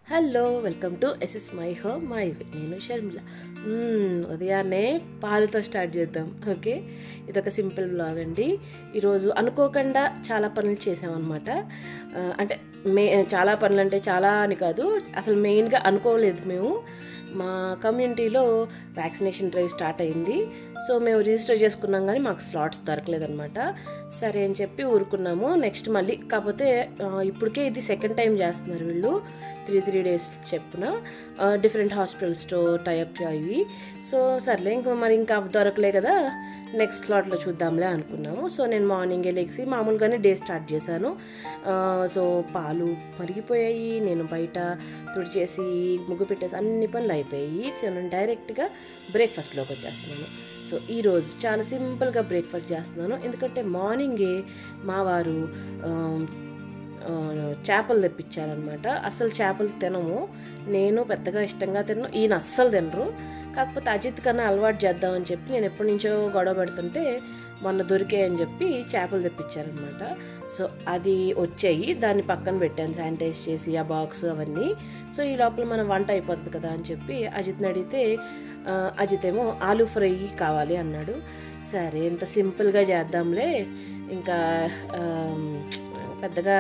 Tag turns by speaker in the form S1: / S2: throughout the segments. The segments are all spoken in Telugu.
S1: hello welcome to S S my home my way నేను షర్మిల మ్మ్, ఉదయాన్నే పాలతో స్టార్ట్ చేద్దాం ఓకే ఇదొక సింపుల్ బ్లాగ్ అండి ఈరోజు అనుకోకుండా చాలా పనులు చేసామన్నమాట ఆ, అంటే మే చాలా పనులు అంటే చాలా అని కాదు అసలు మెయిన్గా అనుకోలేదు మేము మా కమ్యూనిటీలో వ్యాక్సినేషన్ డ్రైవ్ స్టార్ట్ అయింది సో మేము రిజిస్టర్ చేసుకున్నాం కానీ మాకు స్లాట్స్ దొరకలేదన్నమాట సరే అని చెప్పి ఊరుకున్నాము నెక్స్ట్ మళ్ళీ కాకపోతే ఆ, ఇప్పటికే ఇది సెకండ్ టైం చేస్తున్నారు వీళ్ళు త్రీ త్రీ డేస్ చెప్పున డిఫరెంట్ హాస్పిటల్స్తో టైప్ అయ్యి సో సర్లే ఇంకా మరి ఇంకా దొరకలే కదా నెక్స్ట్ స్లాట్లో చూద్దాంలే అనుకున్నాము సో నేను మార్నింగే లెగ్సి మామూలుగానే డే స్టార్ట్ చేశాను ఆ, సో పాలు మరిగిపోయాయి నేను బయట తుడిచేసి ముగ్గు పెట్టేసి అన్ని పనులు అయిపోయాయి సో నేను డైరెక్ట్గా బ్రేక్ఫాస్ట్లోకి వచ్చేస్తున్నాను సో ఈరోజు చాలా సింపుల్గా బ్రేక్ఫాస్ట్ చేస్తున్నాను ఎందుకంటే మార్నింగే మా వారు ఆమ్, ఆ, చేపలు తెప్పించారనమాట అసలు చేపలు తినము నేను పెద్దగా ఇష్టంగా తినను ఈయన అస్సలు తినరు కాకపోతే అజిత్ కన్నా అలవాటు చేద్దామని చెప్పి నేను ఎప్పటి నుంచో గొడవ పెడుతుంటే మొన్న దొరికాయని చెప్పి చేపలు తెప్పించారనమాట సో అది వచ్చాయి దాన్ని పక్కన పెట్టాను శానిటైజ్ చేసి ఆ బాక్స్ అవన్నీ సో ఈ లోపల మన వంట అయిపోతుంది కదా అని చెప్పి అజిత్ని అడిగితే ఆ, అజిత్ ఏమో ఆలూ ఫ్రై కావాలి అన్నాడు సరే ఇంత సింపుల్గా చేద్దాంలే ఇంకా ఆమ్, పెద్దగా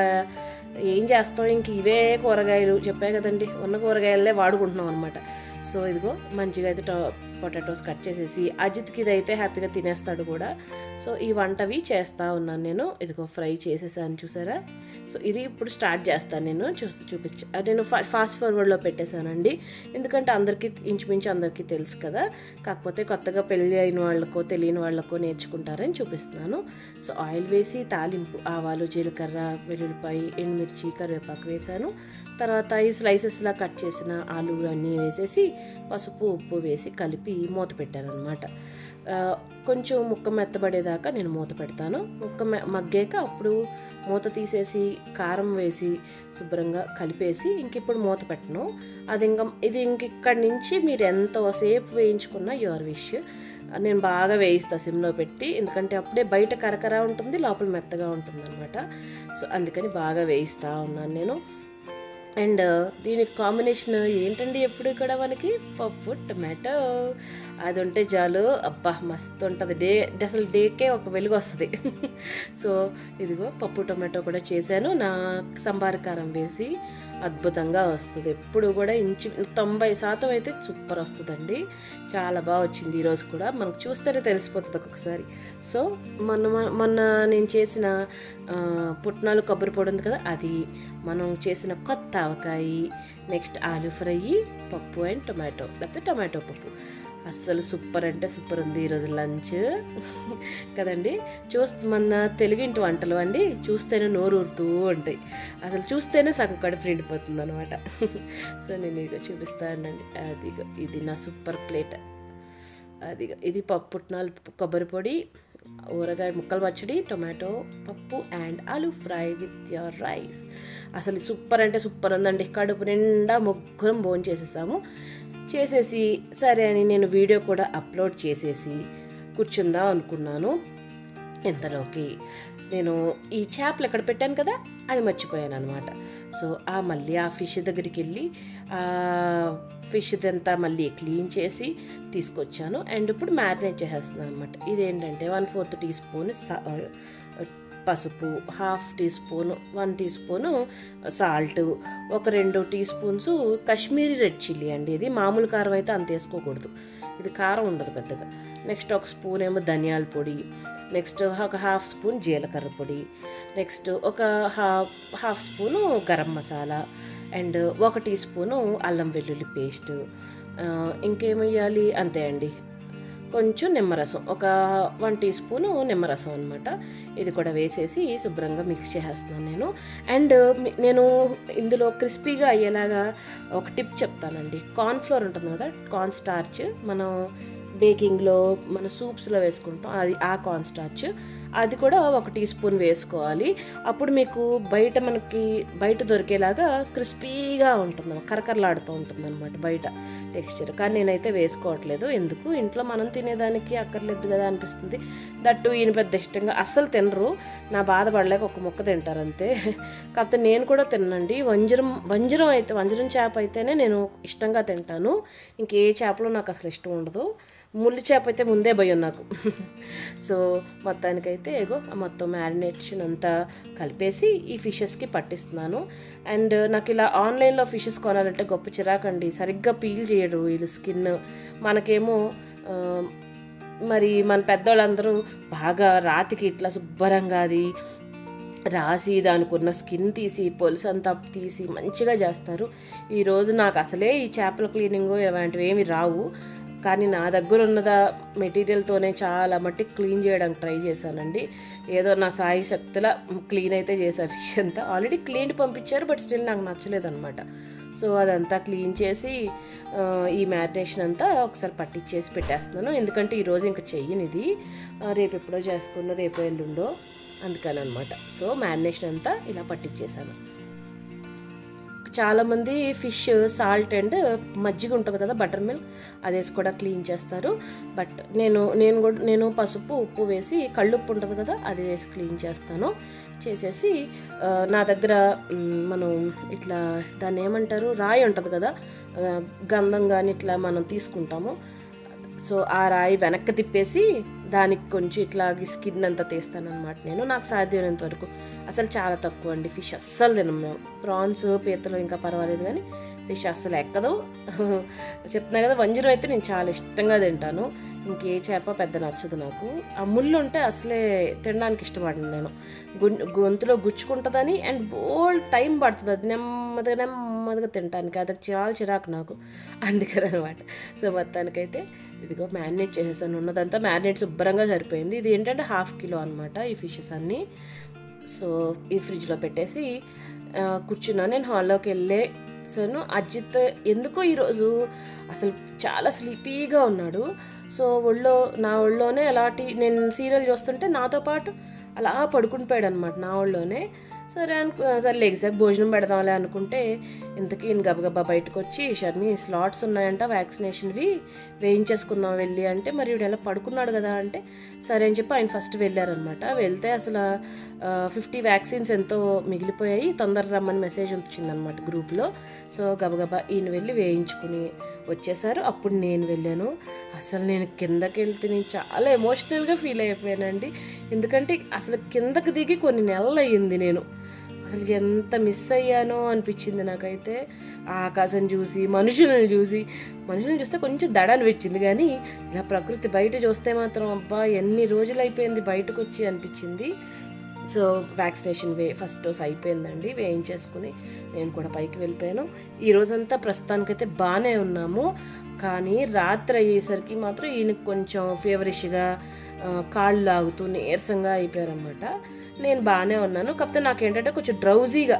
S1: ఏం చేస్తాం ఇంక ఇవే కూరగాయలు చెప్పాయి కదండి ఉన్న కూరగాయలే వాడుకుంటున్నాం అనమాట సో ఇదిగో మంచిగా అయితే టో పొటాటోస్ కట్ చేసేసి అజిత్కి ఇదైతే హ్యాపీగా తినేస్తాడు కూడా సో ఈ వంటవి చేస్తూ ఉన్నాను నేను ఇదిగో ఫ్రై చేసేసాను చూసారా సో ఇది ఇప్పుడు స్టార్ట్ చేస్తాను నేను చూస్తూ చూపించ నేను ఫా ఫాస్ట్ ఫార్వర్డ్లో పెట్టేశానండి ఎందుకంటే అందరికీ ఇంచుమించు అందరికీ తెలుసు కదా కాకపోతే కొత్తగా పెళ్ళి అయిన వాళ్ళకో తెలియని వాళ్ళకో నేర్చుకుంటారని చూపిస్తున్నాను సో ఆయిల్ వేసి తాలింపు ఆవాలు జీలకర్ర వెల్లుల్లిపాయ ఎండుమిర్చి కరివేపాకు వేసాను తర్వాత ఈ స్లైసెస్లా కట్ చేసిన ఆలు అన్నీ వేసేసి పసుపు ఉప్పు వేసి కలిపి మూత పెట్టాను అనమాట కొంచెం ముక్క మెత్తబడేదాకా నేను మూత పెడతాను ముక్క మె- మగ్గాక అప్పుడు మూత తీసేసి కారం వేసి శుభ్రంగా కలిపేసి ఇంక ఇప్పుడు మూత పెట్టను అది ఇంకా ఇది ఇంక ఇక్కడి నుంచి మీరు ఎంతసేపు వేయించుకున్నా యువర్ విష్ నేను బాగా వేయిస్తా సిమ్లో పెట్టి ఎందుకంటే అప్పుడే బయట కరకర ఉంటుంది లోపల మెత్తగా ఉంటుంది అనమాట సో అందుకని బాగా వేయిస్తూ ఉన్నాను నేను అండ్ దీనికి కాంబినేషన్ ఏంటండి ఎప్పుడు కూడా మనకి పప్పు టమాటో అది ఉంటే చాలు అబ్బా మస్తు ఉంటుంది డే అసలు డేకే ఒక వెలుగు వస్తుంది సో ఇదిగో పప్పు టమాటో కూడా చేశాను నా సంబార కారం వేసి అద్భుతంగా వస్తుంది ఎప్పుడు కూడా ఇంచు తొంభై శాతం అయితే సూపర్ వస్తుందండి చాలా బాగా వచ్చింది ఈరోజు కూడా మనకు చూస్తేనే తెలిసిపోతుంది ఒక్కొక్కసారి సో మొన్న మొన్న నేను చేసిన ఆ, పుట్నాలు కొబ్బరి పొడి ఉంది కదా అది మనం చేసిన కొత్త ఆవకాయ నెక్స్ట్ ఆలు ఫ్రై పప్పు అండ్ టొమాటో లేకపోతే టొమాటో పప్పు అస్సలు సూపర్ అంటే సూపర్ ఉంది ఈరోజు లంచ్ కదండి చూస్తే మన తెలుగింటి వంటలు అండి చూస్తేనే నోరు ఊరుతూ ఉంటాయి అసలు చూస్తేనే సగం కడుపు నిండిపోతుంది అనమాట సో నేను ఇదిగో చూపిస్తానండి అదిగో ఇది నా సూపర్ ప్లేట్ అదిగో ఇది పప్పు పుట్నాలు కొబ్బరి పొడి ఊరగాయ ముక్కలు పచ్చడి టొమాటో పప్పు అండ్ ఆలూ ఫ్రై విత్ యువర్ రైస్ అసలు సూపర్ అంటే సూపర్ ఉందండి కడుపు నిండా ముగ్గురం భోజనం చేసేసాము చేసేసి సరే అని నేను వీడియో కూడా అప్లోడ్ చేసేసి కూర్చుందాం అనుకున్నాను ఇంతలోకి నేను ఈ చేపలు ఎక్కడ పెట్టాను కదా అది మర్చిపోయాను అనమాట సో ఆ మళ్ళీ ఆ ఫిష్ దగ్గరికి వెళ్ళి ఆ ఫిష్ అంతా మళ్ళీ క్లీన్ చేసి తీసుకొచ్చాను అండ్ ఇప్పుడు మ్యారినేట్ చేసేస్తున్నాను అనమాట ఇదేంటంటే వన్ ఫోర్త్ టీ స్పూన్ పసుపు half teaspoon one teaspoon salt ఒక రెండు teaspoons Kashmiri red chilli అండి ఇది మామూలు కారం అయితే అంత వేసుకోకూడదు ఇది కారం ఉండదు పెద్దగా నెక్స్ట్ ఒక స్పూన్ ఏమో ధనియాల పొడి నెక్స్ట్ ఒక హాఫ్ స్పూన్ జీలకర్ర పొడి నెక్స్ట్ ఒక half half spoon garam masala and ఒక టీ స్పూను అల్లం వెల్లుల్లి పేస్ట్ ఇంకేమయ్యాలి అంతే అండి కొంచెం నిమ్మరసం ఒక వన్ టీ స్పూను నిమ్మరసం అనమాట ఇది కూడా వేసేసి శుభ్రంగా మిక్స్ చేసేస్తున్నాను నేను అండ్ మీ- నేను ఇందులో క్రిస్పీగా అయ్యేలాగా ఒక టిప్ చెప్తానండి కార్న్ ఫ్లోర్ ఉంటుంది కదా కార్న్ స్టార్చ్ మనం బేకింగ్లో మన సూప్స్లో వేసుకుంటాం అది ఆ కార్న్ స్టార్చ్ అది కూడా ఒక టీ స్పూన్ వేసుకోవాలి అప్పుడు మీకు బయట మనకి బయట దొరికేలాగా క్రిస్పీగా ఉంటుంది కరకరలాడుతూ ఉంటుంది అనమాట బయట టెక్స్చర్ కానీ నేనైతే వేసుకోవట్లేదు ఎందుకు ఇంట్లో మనం తినేదానికి అక్కర్లేదు కదా అనిపిస్తుంది దట్టు ఈయన పెద్ద ఇష్టంగా అస్సలు తినరు నా బాధపడలేక ఒక ముక్క తింటారు అంతే కాకపోతే నేను కూడా తినండి వంజరం వంజరం అయితే వంజరం చేప అయితేనే నేను ఇష్టంగా తింటాను ఇంకే చేపలో నాకు అసలు ఇష్టం ఉండదు ముళ్ళు చేప అయితే ముందే భయం నాకు సో మొత్తానికైతే ఏగో ఆ మొత్తం మ్యారినేషన్ అంతా కలిపేసి ఈ ఫిషెస్కి పట్టిస్తున్నాను అండ్ నాకు ఇలా ఆన్లైన్లో ఫిషెస్ కొనాలంటే గొప్ప చిరాకండి సరిగ్గా పీల్ చేయడు వీళ్ళు స్కిన్ మనకేమో ఆ, మరి మన పెద్దవాళ్ళందరూ బాగా రాతికి ఇట్లా శుభ్రంగా అది రాసి దానికి ఉన్న స్కిన్ తీసి పొలుసు అంతా తీసి మంచిగా చేస్తారు ఈరోజు నాకు అసలే ఈ చేపల క్లీనింగ్ ఇలాంటివి ఏమి రావు కానీ నా దగ్గర ఉన్నదా మెటీరియల్తోనే చాలా మట్టి క్లీన్ చేయడానికి ట్రై చేశానండి ఏదో నా సాయి శక్తిలా క్లీన్ అయితే చేసా ఫిష్ అంతా ఆల్రెడీ క్లీన్ పంపించారు బట్ స్టిల్ నాకు నచ్చలేదన్నమాట సో అదంతా క్లీన్ చేసి ఆ, ఈ మ్యారినేషన్ అంతా ఒకసారి పట్టించేసి పెట్టేస్తున్నాను ఎందుకంటే ఈరోజు ఇంకా చెయ్యను ఇది ఆ, రేపు ఎప్పుడో చేసుకున్న రేపు ఎల్లుండో అందుకని అనమాట సో మ్యారినేషన్ అంతా ఇలా పట్టించేసాను చాలామంది ఫిష్ సాల్ట్ అండ్ మజ్జిగ ఉంటుంది కదా బటర్ మిల్క్ అది వేసి కూడా క్లీన్ చేస్తారు బట్ నేను నేను కూడా నేను పసుపు ఉప్పు వేసి కళ్ళుప్పు ఉంటుంది కదా అది వేసి క్లీన్ చేస్తాను చేసేసి ఆ, నా దగ్గర మ్, మనం ఇట్లా దాన్ని ఏమంటారు రాయి ఉంటుంది కదా ఆ, గంధం కానీ ఇట్లా మనం తీసుకుంటాము సో ఆ రాయి వెనక్కి తిప్పేసి దానికి కొంచెం ఇట్లా స్కిన్ అంతా తీస్తాను అనమాట నేను నాకు సాధ్యమైనంత వరకు అసలు చాలా తక్కువ అండి ఫిష్ అస్సలు తినం మేము ప్రాన్స్ పీతలు ఇంకా పర్వాలేదు కానీ ఫిష్ అస్సలు ఎక్కదు చెప్తున్నా కదా వంజరం అయితే నేను చాలా ఇష్టంగా తింటాను ఇంకే చేప పెద్ద నచ్చదు నాకు ఆ ముళ్ళు ఉంటే అసలే తినడానికి ఇష్టపడను నేను గు- గొంతులో గుచ్చుకుంటుందని అండ్ బోల్డ్ టైం పడుతుంది అది నెమ్మదిగా నెమ్మదిగా తినడానికి అది చాలా చిరాకు నాకు అందుకని అనమాట సో మొత్తానికైతే ఇదిగో మ్యారినేట్ చేసేసాను ఉన్నదంతా మ్యారినేట్ శుభ్రంగా సరిపోయింది ఇది ఏంటంటే హాఫ్ కిలో అనమాట ఈ ఫిషెస్ అన్నీ సో ఈ ఫ్రిడ్జ్లో పెట్టేసి ఆ, కూర్చున్నాను నేను హాల్లోకి వెళ్ళే సాను అజిత్ ఎందుకో ఈరోజు అసలు చాలా స్లీపీగా ఉన్నాడు సో ఒళ్ళో నా ఒళ్ళోనే అలాంటి నేను సీరియల్ చూస్తుంటే నాతో పాటు అలా పడుకుని పోయాడు అనమాట నా ఒళ్ళోనే సరే అనుకు సరే లెగ్సాక్ భోజనం పెడదాంలే అనుకుంటే ఇంతకీ ఈయన గబగబా బయటకు వచ్చి షర్మి స్లాట్స్ ఉన్నాయంట వ్యాక్సినేషన్వి వేయించేసుకుందాం వెళ్ళి అంటే మరి వీడు ఎలా పడుకున్నాడు కదా అంటే సరే అని చెప్పి ఆయన ఫస్ట్ వెళ్ళారనమాట వెళ్తే అసలు ఫిఫ్టీ వ్యాక్సిన్స్ ఎంతో మిగిలిపోయాయి తొందర రమ్మని మెసేజ్ వచ్చిందనమాట గ్రూప్లో సో గబగబా ఈయన వెళ్ళి వేయించుకుని వచ్చేసారు అప్పుడు నేను వెళ్ళాను అసలు నేను కిందకి వెళ్తే నేను చాలా ఎమోషనల్గా ఫీల్ అయిపోయానండి ఎందుకంటే అసలు కిందకి దిగి కొన్ని నెలలు అయ్యింది నేను అసలు ఎంత మిస్ అయ్యానో అనిపించింది నాకైతే ఆ ఆకాశం చూసి మనుషులను చూసి మనుషులను చూస్తే కొంచెం దడ అనిపించింది కానీ ఇలా ప్రకృతి బయట చూస్తే మాత్రం అబ్బా ఎన్ని రోజులు అయిపోయింది బయటకు వచ్చి అనిపించింది సో వ్యాక్సినేషన్ వే ఫస్ట్ డోస్ అయిపోయిందండి వేయించేసుకుని నేను కూడా పైకి వెళ్ళిపోయాను ఈ రోజంతా ప్రస్తుతానికైతే బాగానే ఉన్నాము కానీ రాత్రి అయ్యేసరికి మాత్రం ఈయనకి కొంచెం ఫేవరిష్గా కాళ్ళు లాగుతూ నీరసంగా అయిపోయారనమాట నేను బాగానే ఉన్నాను కాకపోతే నాకేంటంటే కొంచెం డ్రౌజీగా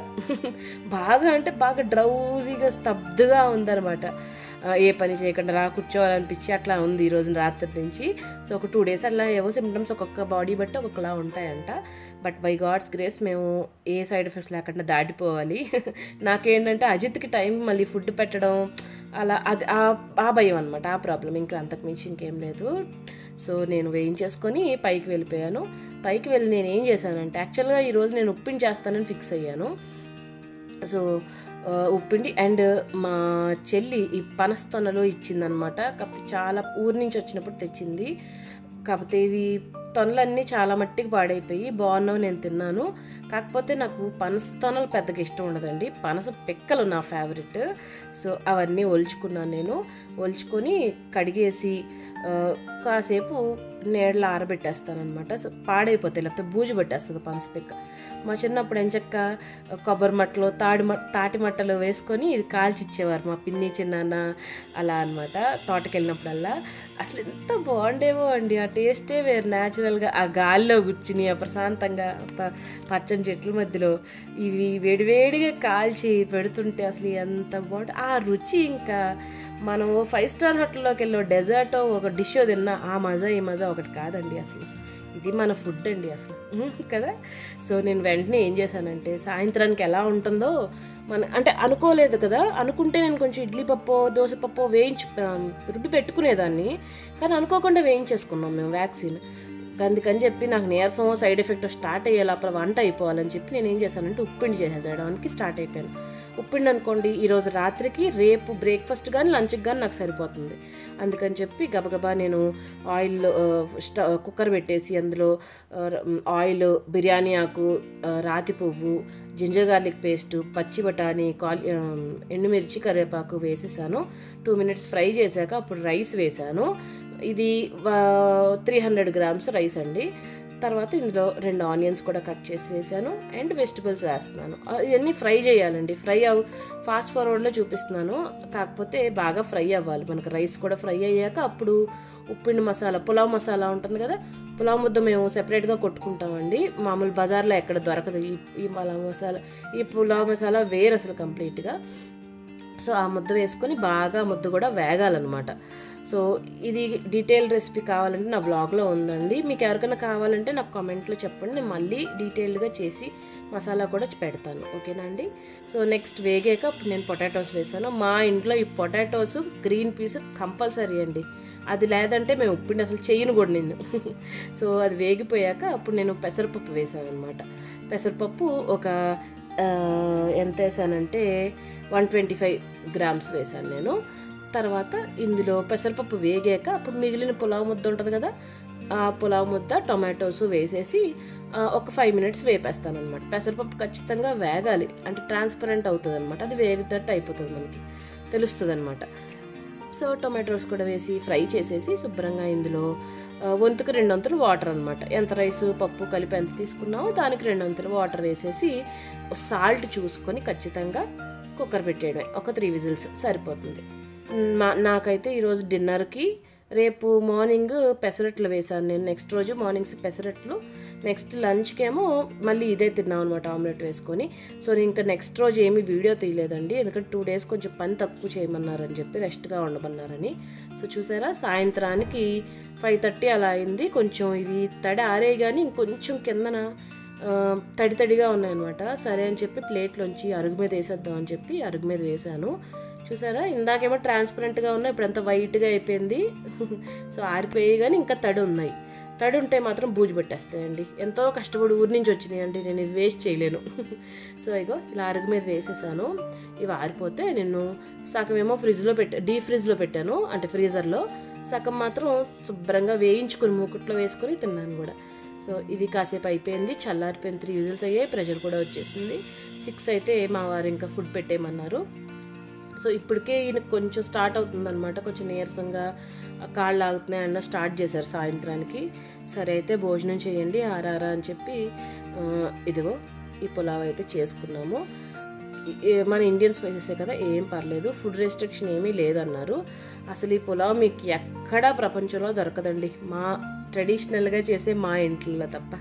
S1: బాగా అంటే బాగా డ్రౌజీగా స్తబ్దుగా ఉందన్నమాట ఆ, ఏ పని చేయకుండా రా కూర్చోవాలనిపించి అట్లా ఉంది ఈ రోజు రాత్రి నుంచి సో ఒక టూ డేస్ అలా ఏవో సిమ్టమ్స్ ఒక్కొక్క బాడీ బట్టి ఒక్కొక్కలా ఉంటాయంట బట్ బై గాడ్స్ గ్రేస్ మేము ఏ సైడ్ ఎఫెక్ట్స్ లేకుండా దాటిపోవాలి నాకేంటంటే అజిత్కి టైం మళ్ళీ ఫుడ్ పెట్టడం అలా అది ఆ- ఆ భయం అనమాట ఆ ప్రాబ్లం ఇంకా అంతకు మించి ఇంకేం లేదు సో నేను వేయించేసుకొని పైకి వెళ్ళిపోయాను పైకి వెళ్ళి నేను ఏం చేశానంటే యాక్చువల్గా ఈరోజు నేను ఉప్పించేస్తానని ఫిక్స్ అయ్యాను సో ఆ, ఉప్పిండి అండ్ మా చెల్లి ఈ పనస్తొనలో ఇచ్చిందనమాట కాకపోతే చాలా ఊరి నుంచి వచ్చినప్పుడు తెచ్చింది కాకపోతే ఇవి తొనలన్నీ చాలా మట్టికి పాడైపోయి బాగున్నావు నేను తిన్నాను కాకపోతే నాకు పనస తొనలు పెద్దగా ఇష్టం ఉండదండి పనస పిక్కలు నా ఫేవరెట్ సో అవన్నీ ఒలుచుకున్నాను నేను ఒలుచుకొని కడిగేసి ఆ, కాసేపు నీడలో ఆరబెట్టేస్తాను అనమాట సో పాడైపోతాయి లేకపోతే బూజు పెట్టేస్తుంది పనస పిక్క మా చిన్నప్పుడు ఎంచక్క కొబ్బరి మట్టలు తాడి మ తాటి మట్టలు వేసుకొని ఇది కాల్చి ఇచ్చేవారు మా పిన్ని చిన్నాన్న అలా అనమాట తోటకి వెళ్ళినప్పుడల్లా అసలు ఎంత బాగుండేవో అండి ఆ టేస్టే వేరు న్యాచురల్గా ఆ గాలిలో కూర్చుని ఆ ప్రశాంతంగా ప- పచ్చని చెట్ల మధ్యలో ఇవి వేడివేడిగా కాల్చి పెడుతుంటే అసలు ఎంత బాగుంటుంది ఆ రుచి ఇంకా మనం ఫైవ్ స్టార్ హోటల్లోకి వెళ్ళి డెజర్ట్ ఒక డిష్ తిన్నా ఆ మజా ఈ మజా ఒకటి కాదండి అసలు ఇది మన ఫుడ్ అండి అసలు ఉహ్, కదా సో నేను వెంటనే ఏం చేశానంటే సాయంత్రానికి ఎలా ఉంటుందో మన అంటే అనుకోలేదు కదా అనుకుంటే నేను కొంచెం ఇడ్లీ పప్పు దోశ పప్పు వేయించు ఆ, రుబ్బి పెట్టుకునేదాన్ని కానీ అనుకోకుండా వేయించేసుకున్నాం మేము వ్యాక్సిన్ అందుకని చెప్పి నాకు నీరసం సైడ్ ఎఫెక్ట్ స్టార్ట్ అయ్యే లోపల వంట అయిపోవాలని చెప్పి నేను ఏం చేశానంటే ఉప్పిండి చేసేయడానికి స్టార్ట్ అయిపోయాను ఉప్పిండి అనుకోండి ఈరోజు రాత్రికి రేపు బ్రేక్ఫాస్ట్ కానీ లంచ్కి కానీ నాకు సరిపోతుంది అందుకని చెప్పి గబగబా నేను ఆయిల్ స్టవ్ కుక్కర్ పెట్టేసి అందులో ఆ, ఆయిల్ బిర్యానీ ఆకు ఆ, రాతి పువ్వు జింజర్ గార్లిక్ పేస్ట్ పచ్చి బఠానీ కాల్ ఆ, ఎండుమిర్చి కరివేపాకు వేసేసాను టూ మినిట్స్ ఫ్రై చేశాక అప్పుడు రైస్ వేసాను ఇది త్రీ హండ్రెడ్ గ్రామ్స్ రైస్ అండి తర్వాత ఇందులో రెండు ఆనియన్స్ కూడా కట్ చేసి వేసాను అండ్ వెజిటబుల్స్ వేస్తున్నాను ఆ, ఇవన్నీ ఫ్రై చేయాలండి ఫ్రై అవ్ ఫాస్ట్ ఫార్వర్డ్లో చూపిస్తున్నాను కాకపోతే బాగా ఫ్రై అవ్వాలి మనకు రైస్ కూడా ఫ్రై అయ్యాక అప్పుడు ఉప్పిండి మసాలా పులావ్ మసాలా ఉంటుంది కదా పులావ్ ముద్ద మేము సెపరేట్గా కొట్టుకుంటామండి మామూలు బజార్లో ఎక్కడ దొరకదు ఈ ఈ పులావ్ మసాలా ఈ పులావ్ మసాలా వేరు అసలు కంప్లీట్గా సో ఆ ముద్ద వేసుకొని బాగా ముద్ద కూడా వేగాలన్నమాట సో ఇది డీటెయిల్ రెసిపీ కావాలంటే నా వ్లాగ్లో ఉందండి మీకు ఎవరికైనా కావాలంటే నాకు కామెంట్లో చెప్పండి నేను మళ్ళీ డీటెయిల్డ్గా చేసి మసాలా కూడా పెడతాను ఓకేనా అండి సో నెక్స్ట్ వేగాక అప్పుడు నేను పొటాటోస్ వేసాను మా ఇంట్లో ఈ పొటాటోస్ గ్రీన్ పీస్ కంపల్సరీ అండి అది లేదంటే మేము ఉప్పిండి అసలు చేయను కూడా నేను సో అది వేగిపోయాక అప్పుడు నేను పెసరపప్పు వేసాను అనమాట పెసరపప్పు ఒక ఆ, ఎంత వేసానంటే వన్ ట్వంటీ ఫైవ్ గ్రామ్స్ వేసాను నేను తర్వాత ఇందులో పెసరపప్పు వేగాక అప్పుడు మిగిలిన పులావ్ ముద్ద ఉంటుంది కదా ఆ పులావ్ ముద్ద టొమాటోస్ వేసేసి ఆ, ఒక ఫైవ్ మినిట్స్ వేపేస్తాను అనమాట పెసరపప్పు ఖచ్చితంగా వేగాలి అంటే ట్రాన్స్పరెంట్ అవుతుంది అనమాట అది వేగుతట్టు అయిపోతుంది మనకి తెలుస్తుంది అనమాట సో టొమాటోస్ కూడా వేసి ఫ్రై చేసేసి శుభ్రంగా ఇందులో ఆ, వంతుకు రెండు వంతులు వాటర్ అనమాట ఎంత రైస్ పప్పు కలిపి ఎంత తీసుకున్నామో దానికి రెండు వంతులు వాటర్ వేసేసి సాల్ట్ చూసుకొని ఖచ్చితంగా కుక్కర్ పెట్టేయడమే ఒక త్రీ విజిల్స్ సరిపోతుంది మా నాకైతే ఈరోజు డిన్నర్కి రేపు మార్నింగ్ పెసరట్లు వేశాను నేను నెక్స్ట్ రోజు మార్నింగ్స్ పెసరట్లు నెక్స్ట్ లంచ్కేమో మళ్ళీ ఇదే తిన్నాం అనమాట ఆమ్లెట్ వేసుకొని సో నేను ఇంకా నెక్స్ట్ రోజు ఏమీ వీడియో తీయలేదండి ఎందుకంటే టూ డేస్ కొంచెం పని తక్కువ చేయమన్నారని చెప్పి రెస్ట్గా ఉండమన్నారని సో చూసారా సాయంత్రానికి ఫైవ్ థర్టీ అలా అయింది కొంచెం ఇవి తడి ఆరే కానీ ఇంకొంచెం కిందన ఆ, తడి తడిగా ఉన్నాయన్నమాట సరే అని చెప్పి ప్లేట్లోంచి అరుగు మీద వేసేద్దాం అని చెప్పి అరుగు మీద వేసాను చూసారా ఇందాకేమో ట్రాన్స్పరెంట్గా ఉన్నాయి ఇప్పుడు అంతా వైట్గా అయిపోయింది సో ఆరిపోయి కానీ ఇంకా తడి ఉన్నాయి తడి ఉంటే మాత్రం బూజు పెట్టేస్తాయండి ఎంతో కష్టపడి ఊరి నుంచి వచ్చినాయండి నేను ఇవి వేస్ట్ చేయలేను సో ఇగో ఇలా అరుగు మీద వేసేసాను ఇవి ఆరిపోతే నేను సగమేమో ఫ్రిడ్జ్లో పెట్టా డీ ఫ్రిడ్జ్లో పెట్టాను అంటే ఫ్రీజర్లో సగం మాత్రం శుభ్రంగా వేయించుకుని మూకుట్లో వేసుకొని తిన్నాను కూడా సో ఇది కాసేపు అయిపోయింది చల్లారిపోయిన త్రీ విజిల్స్ అయ్యాయి ప్రెషర్ కూడా వచ్చేసింది సిక్స్ అయితే మా వారు ఇంకా ఫుడ్ పెట్టేయమన్నారు సో ఇప్పటికే ఈయన కొంచెం స్టార్ట్ అవుతుందన్నమాట కొంచెం నీరసంగా ఆ కాళ్ళు ఆగుతున్నాయి అన్న స్టార్ట్ చేశారు సాయంత్రానికి సరే అయితే భోజనం చేయండి ఆరారా అని చెప్పి ఆ, ఇదిగో ఈ పులావ్ అయితే చేసుకున్నాము ఈ- ఈ- మన ఇండియన్ స్పైసెసే కదా ఏం పర్లేదు ఫుడ్ రెస్ట్రిక్షన్ ఏమీ లేదన్నారు అసలు ఈ పులావ్ మీకు ఎక్కడా ప్రపంచంలో దొరకదండి మా ట్రెడిషనల్గా చేసే మా ఇంట్లో తప్ప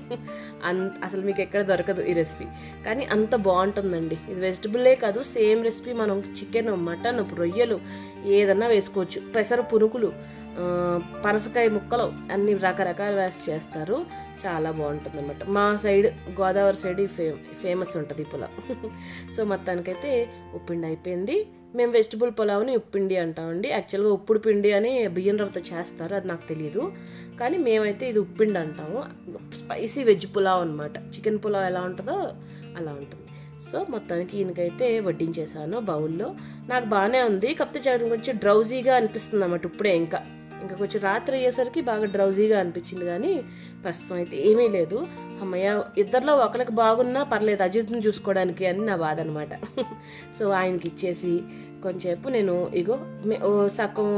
S1: అంత అసలు మీకు ఎక్కడ దొరకదు ఈ రెసిపీ కానీ అంత బాగుంటుందండి ఇది వెజిటబుల్లే కాదు సేమ్ రెసిపీ మనం చికెన్ మటన్ రొయ్యలు ఏదన్నా వేసుకోవచ్చు పెసర పునుకులు ఆ, పనసకాయ ముక్కలు అన్ని రకరకాల వేసి చేస్తారు చాలా బాగుంటుంది అనమాట మా సైడ్ గోదావరి సైడ్ ఈ ఫే ఫేమస్ ఉంటుంది ఈ పులావ్ సో మొత్తానికైతే ఉప్పిండి అయిపోయింది మేము వెజిటబుల్ పులావ్ని ఉప్పిండి అంటామండి యాక్చువల్గా ఉప్పుడు పిండి అని బియ్యం రవ్వతో చేస్తారు అది నాకు తెలియదు కానీ మేమైతే ఇది ఉప్పిండి అంటాము స్పైసీ వెజ్ పులావ్ అనమాట చికెన్ పులావ్ ఎలా ఉంటుందో అలా ఉంటుంది సో మొత్తానికి ఈయనకైతే వడ్డించేసాను బౌల్లో నాకు బాగానే ఉంది కాకపోతే చాలా కొంచెం డ్రౌజీగా అనిపిస్తుంది అన్నమాట ఇప్పుడే ఇంకా ఇంకా కొంచెం రాత్రి అయ్యేసరికి బాగా డ్రౌజీగా అనిపించింది కానీ ప్రస్తుతం అయితే ఏమీ లేదు అమ్మయ్య ఇద్దరిలో ఒకరికి బాగున్నా పర్లేదు అజిత్ని చూసుకోవడానికి అని నా బాధ అనమాట సో ఆయనకి ఇచ్చేసి కొంచెంసేపు నేను ఇగో మే- ఓ సగం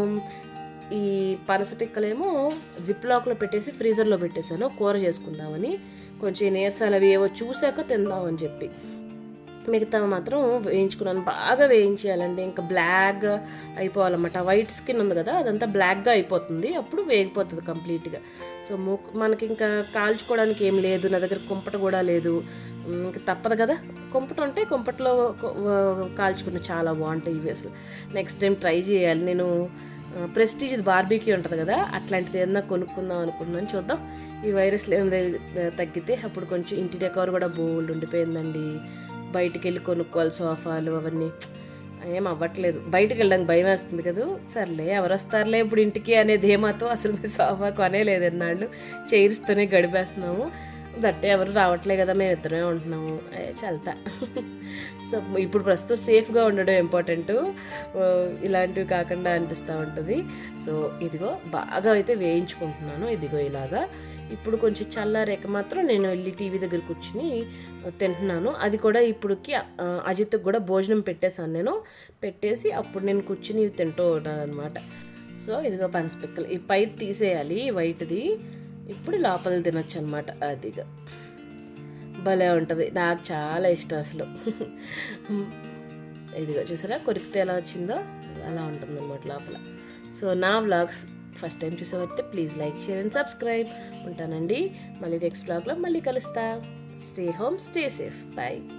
S1: ఈ పనస పిక్కలేమో జిప్ లాక్లో పెట్టేసి ఫ్రీజర్లో పెట్టేశాను కూర చేసుకుందామని కొంచెం ఈ నీరసాలు అవి ఏవో చూశాక తిందామని చెప్పి మిగతా మాత్రం వేయించుకున్నాను బాగా వేయించేయాలండి ఇంకా బ్లాక్ అయిపోవాలన్నమాట వైట్ స్కిన్ ఉంది కదా అదంతా బ్లాక్గా అయిపోతుంది అప్పుడు వేగిపోతుంది కంప్లీట్గా సో మూక్ మనకి ఇంకా కాల్చుకోవడానికి ఏం లేదు నా దగ్గర కుంపట కూడా లేదు ఉమ్, ఇంకా తప్పదు కదా కుంపట ఉంటే కుంపట్లో కొ- వ- కాల్చుకుని చాలా బాగుంటాయి ఇవి అసలు నెక్స్ట్ టైం ట్రై చేయాలి నేను ప్రెస్టీజ్ ఇది బార్బీకి ఉంటుంది కదా అట్లాంటిది ఏదన్నా కొనుక్కుందాం అనుకున్నాను చూద్దాం ఈ వైరస్లు ఏమైనా తగ్గితే అప్పుడు కొంచెం ఇంటి డెకవర్ కూడా బోల్డ్ ఉండిపోయిందండి బయటికి వెళ్ళి కొనుక్కోవాలి సోఫాలు అవన్నీ ఏం అవ్వట్లేదు బయటకు వెళ్ళడానికి భయం వేస్తుంది కదా సర్లే ఎవరు వస్తారులే ఇప్పుడు ఇంటికి అనే ధీమాతో అసలు మీ సోఫా కొనేలేదు ఎన్నాళ్ళు చైర్స్తోనే గడిపేస్తున్నాము దట్టే ఎవరు రావట్లే కదా మేము ఇద్దరమే ఉంటున్నాము ఏ చల్తా సో ఇప్పుడు ప్రస్తుతం సేఫ్గా ఉండడం ఇంపార్టెంట్ ఇలాంటివి కాకుండా అనిపిస్తూ ఉంటుంది సో ఇదిగో బాగా అయితే వేయించుకుంటున్నాను ఇదిగో ఇలాగా ఇప్పుడు కొంచెం చల్లారేక మాత్రం నేను వెళ్ళి టీవీ దగ్గర కూర్చుని తింటున్నాను అది కూడా ఇప్పుడుకి ఆ, అజిత్కి కూడా భోజనం పెట్టేశాను నేను పెట్టేసి అప్పుడు నేను కూర్చుని ఇవి తింటూ ఉన్నాను అనమాట సో ఇదిగో పంచపిక్కలు ఈ పై తీసేయాలి వైట్ది ఇప్పుడు లోపల తినొచ్చు అనమాట అదిగా భలే ఉంటుంది నాకు చాలా ఇష్టం అసలు ఇదిగో చూసారా కొరికితే ఎలా వచ్చిందో అలా ఉంటుంది అనమాట లోపల సో నా వ్లాగ్స్ ఫస్ట్ టైం చూసామైతే please like share and subscribe ఉంటానండి మళ్ళీ నెక్స్ట్ వ్లాగ్లో మళ్ళీ కలుస్తా stay home stay safe bye